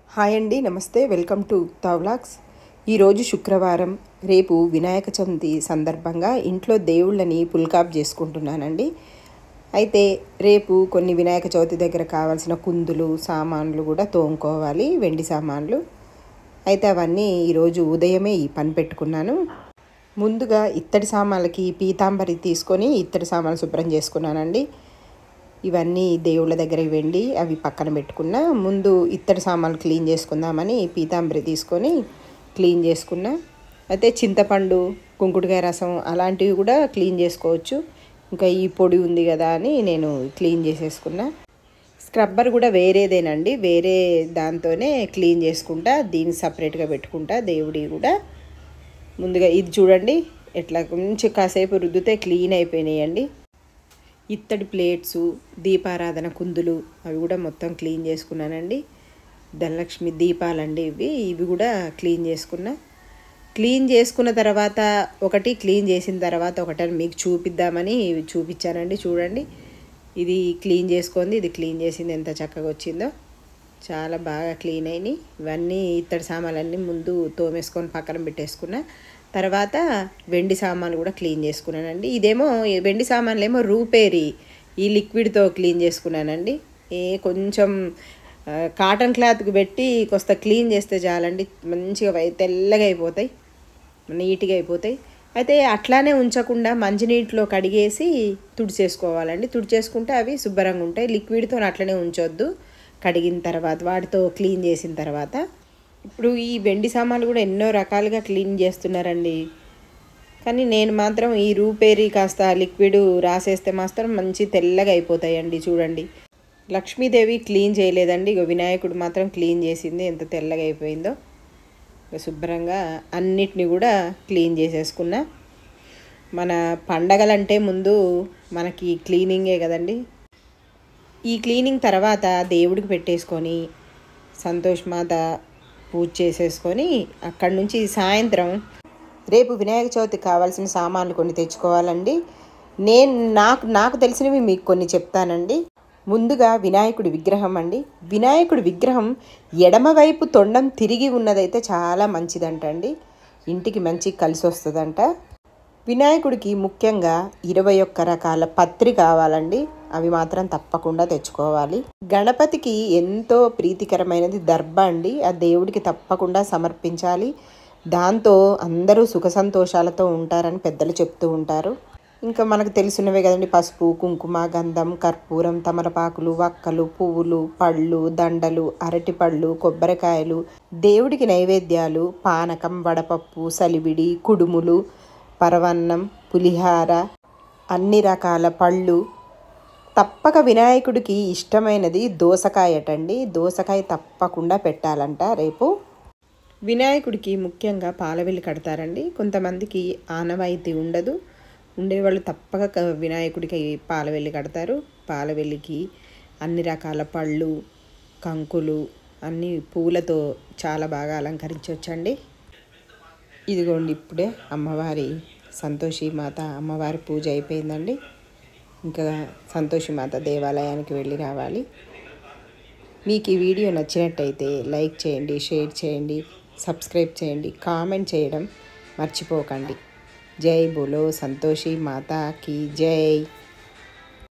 hi అండి నమస్తే welcome to ఉక్తా vlogs ఈరోజు శుక్రవారం రేపు వినాయక చవితి సందర్భంగా ఇంట్లో దేవుళ్ళని పుల్కాప్ చేసుకుంటున్నానండి అయితే రేపు కొన్ని వినాయక చవితి దగ్గర కావాల్సిన కుందులు సామాన్లు కూడా తోముకోవాలి వెండి సామాన్లు అయితే అవన్నీ ఈరోజు ఉదయమే ఈ పని పెట్టుకున్నాను ముందుగా ఇత్తడి సామాన్లకి పీతాంబరి తీసుకొని ఇత్తడి సామాన్లు శుభ్రం చేసుకున్నానండి ఇవన్నీ దేవుళ్ళ దగ్గర వెండి అవి పక్కన పెట్టుకున్న ముందు ఇత్తడి సామాన్లు క్లీన్ చేసుకుందామని పీతాంబరి తీసుకొని క్లీన్ చేసుకున్నా అయితే చింతపండు కుంకుడుకాయ రసం అలాంటివి కూడా క్లీన్ చేసుకోవచ్చు ఇంకా ఈ పొడి ఉంది కదా అని నేను క్లీన్ చేసేసుకున్నా స్క్రబ్బర్ కూడా వేరేదేనండి వేరే దాంతోనే క్లీన్ చేసుకుంటా దీన్ని సపరేట్గా పెట్టుకుంటా దేవుడి కూడా ముందుగా ఇది చూడండి ఎట్లా కొంచెం కాసేపు రుద్దితే క్లీన్ అయిపోయినాయండి ఇత్తడి ప్లేట్స్ దీపారాధన కుందులు అవి కూడా మొత్తం క్లీన్ చేసుకున్నానండి ధనలక్ష్మి దీపాలండి ఇవి ఇవి కూడా క్లీన్ చేసుకున్నా క్లీన్ చేసుకున్న తర్వాత ఒకటి క్లీన్ చేసిన తర్వాత ఒకటి మీకు చూపిద్దామని చూపించానండి చూడండి ఇది క్లీన్ చేసుకుంది ఇది క్లీన్ చేసింది ఎంత చక్కగా వచ్చిందో చాలా బాగా క్లీన్ అయినాయి ఇవన్నీ ఇత్తడి సామాన్లన్నీ ముందు తోమేసుకొని పక్కన పెట్టేసుకున్నా తర్వాత వెండి సామాన్లు కూడా క్లీన్ చేసుకున్నానండి ఇదేమో వెండి సామాన్లు ఏమో రూపేరి ఈ లిక్విడ్తో క్లీన్ చేసుకున్నానండి ఏ కొంచెం కాటన్ క్లాత్కి పెట్టి కొస్త క్లీన్ చేస్తే చాలండి మంచిగా వై తెల్లగా అయిపోతాయి నీట్గా అయిపోతాయి అయితే అట్లానే ఉంచకుండా మంచినీటిలో కడిగేసి తుడిచేసుకోవాలండి తుడిచేసుకుంటే అవి శుభ్రంగా ఉంటాయి లిక్విడ్తో అట్లనే ఉంచొద్దు కడిగిన తర్వాత వాటితో క్లీన్ చేసిన తర్వాత ఇప్పుడు ఈ వెండి సామాన్లు కూడా ఎన్నో రకాలుగా క్లీన్ చేస్తున్నారండి కానీ నేను మాత్రం ఈ రూపేరి కాస్త లిక్విడ్ రాసేస్తే మాత్రం మంచి తెల్లగా అయిపోతాయండి చూడండి లక్ష్మీదేవి క్లీన్ చేయలేదండి ఇక వినాయకుడు మాత్రం క్లీన్ చేసింది ఎంత తెల్లగా అయిపోయిందో ఇక శుభ్రంగా అన్నిటిని కూడా క్లీన్ చేసేసుకున్నా మన పండగలంటే ముందు మనకి క్లీనింగే కదండి ఈ క్లీనింగ్ తర్వాత దేవుడికి పెట్టేసుకొని సంతోష్ మాత పూజ చేసేసుకొని అక్కడి నుంచి సాయంత్రం రేపు వినాయక చవితికి కావాల్సిన సామాన్లు కొన్ని తెచ్చుకోవాలండి నేను నాకు నాకు తెలిసినవి మీకు కొన్ని చెప్తానండి ముందుగా వినాయకుడి విగ్రహం అండి వినాయకుడి విగ్రహం ఎడమవైపు తొండం తిరిగి ఉన్నదైతే చాలా మంచిదంటండి ఇంటికి మంచి కలిసి వస్తుందంట వినాయకుడికి ముఖ్యంగా ఇరవై ఒక్క రకాల పత్రి కావాలండి అవి మాత్రం తప్పకుండా తెచ్చుకోవాలి గణపతికి ఎంతో ప్రీతికరమైనది దర్భ అండి ఆ దేవుడికి తప్పకుండా సమర్పించాలి దాంతో అందరూ సుఖ సంతోషాలతో ఉంటారని పెద్దలు చెప్తూ ఉంటారు ఇంకా మనకు తెలిసినవే కదండి పసుపు కుంకుమ గంధం కర్పూరం తమలపాకులు వక్కలు పువ్వులు పళ్ళు దండలు అరటిపళ్ళు కొబ్బరికాయలు దేవుడికి నైవేద్యాలు పానకం వడపప్పు సలివిడి కుడుములు పరవన్నం పులిహార అన్ని రకాల పళ్ళు తప్పక వినాయకుడికి ఇష్టమైనది దోసకాయటండి దోసకాయ తప్పకుండా పెట్టాలంట రేపు వినాయకుడికి ముఖ్యంగా పాలవెల్లి కడతారండి కొంతమందికి ఆనవాయితీ ఉండదు ఉండేవాళ్ళు తప్పక వినాయకుడికి పాలవెల్లి కడతారు పాలవెల్లికి అన్ని రకాల పళ్ళు కంకులు అన్ని పూలతో చాలా బాగా అలంకరించవచ్చండి ఇదిగోండి ఇప్పుడే అమ్మవారి సంతోషి మాత అమ్మవారి పూజ అయిపోయిందండి ఇంకా సంతోషి మాత దేవాలయానికి వెళ్ళి రావాలి మీకు ఈ వీడియో నచ్చినట్టయితే లైక్ చేయండి షేర్ చేయండి సబ్స్క్రైబ్ చేయండి కామెంట్ చేయడం మర్చిపోకండి జై బోలో సంతోషి మాతాకి జై